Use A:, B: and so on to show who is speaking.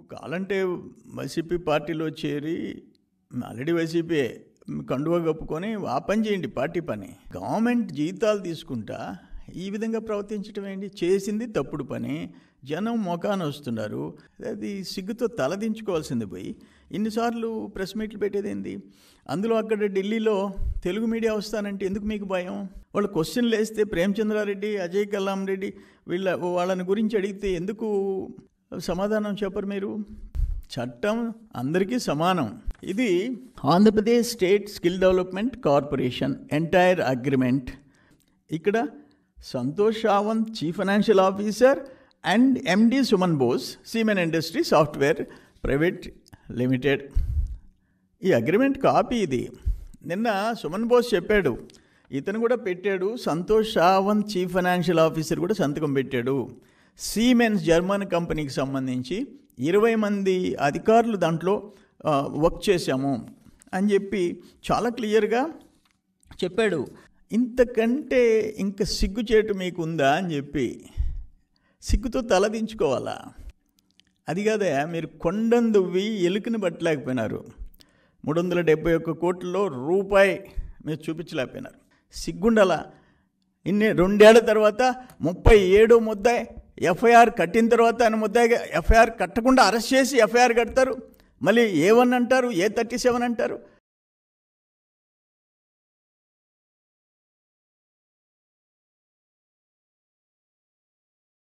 A: కావాలంటే వైసీపీ పార్టీలో చేరి ఆల్రెడీ వైసీపీ కండువా కప్పుకొని ఆ పని చేయండి పార్టీ పని గవర్నమెంట్ జీతాలు తీసుకుంటా ఈ విధంగా ప్రవర్తించడం ఏంటి చేసింది తప్పుడు పని జనం మొఖాన వస్తున్నారు అది సిగ్గుతో తలదించుకోవాల్సింది పోయి ఇన్నిసార్లు ప్రెస్ మీట్లు పెట్టేది ఏంది అందులో అక్కడ ఢిల్లీలో తెలుగు మీడియా వస్తానంటే ఎందుకు మీకు భయం వాళ్ళు క్వశ్చన్లు వేస్తే ప్రేమచంద్రారెడ్డి అజయ్ కల్లాం రెడ్డి వీళ్ళ వాళ్ళని గురించి అడిగితే ఎందుకు సమాధానం చెప్పరు మీరు చట్టం అందరికీ సమానం ఇది Andhra Pradesh state skill development corporation entire agreement ఇక్కడ Santosh Sawant chief financial officer and MD Suman Bose Siemens industry software private limited ఈ అగ్రిమెంట్ కాపీ ఇది నిన్న సుమన్ బోస్ చెప్పాడు ఇతను కూడా పెట్టాడు Santosh Sawant chief financial officer కూడా సంతకం పెట్టాడు సీమెన్స్ జర్మన్ కంపెనీకి సంబంధించి ఇరవై మంది అధికారులు దాంట్లో ఆ, వర్క్ చేశాము అని చెప్పి చాలా క్లియర్గా చెప్పాడు ఇంతకంటే ఇంకా సిగ్గు చేయటం మీకు ఉందా అని చెప్పి సిగ్గుతో తలదించుకోవాలా అది కాదే మీరు కొండను దువ్వి ఎలుకని పట్టలేకపోయినారు మూడు వందల డెబ్బై ఒక్క కోట్లలో రూపాయి మీరు చూపించలేకపోయినారు సిగ్గుండాలా ఇన్ని రెండేళ్ల తర్వాత ముప్పై ఏడు ముద్దాయి ఎఫ్ఐఆర్ కట్టిన తర్వాత ఆయన ముద్దాయిగా ఎఫ్ఐఆర్ కట్టకుండా అరెస్ట్ చేసి ఎఫ్ఐఆర్ కడతారు మళ్ళీ ఏ వన్ అంటారు ఏ థర్టీ సెవెన్ అంటారు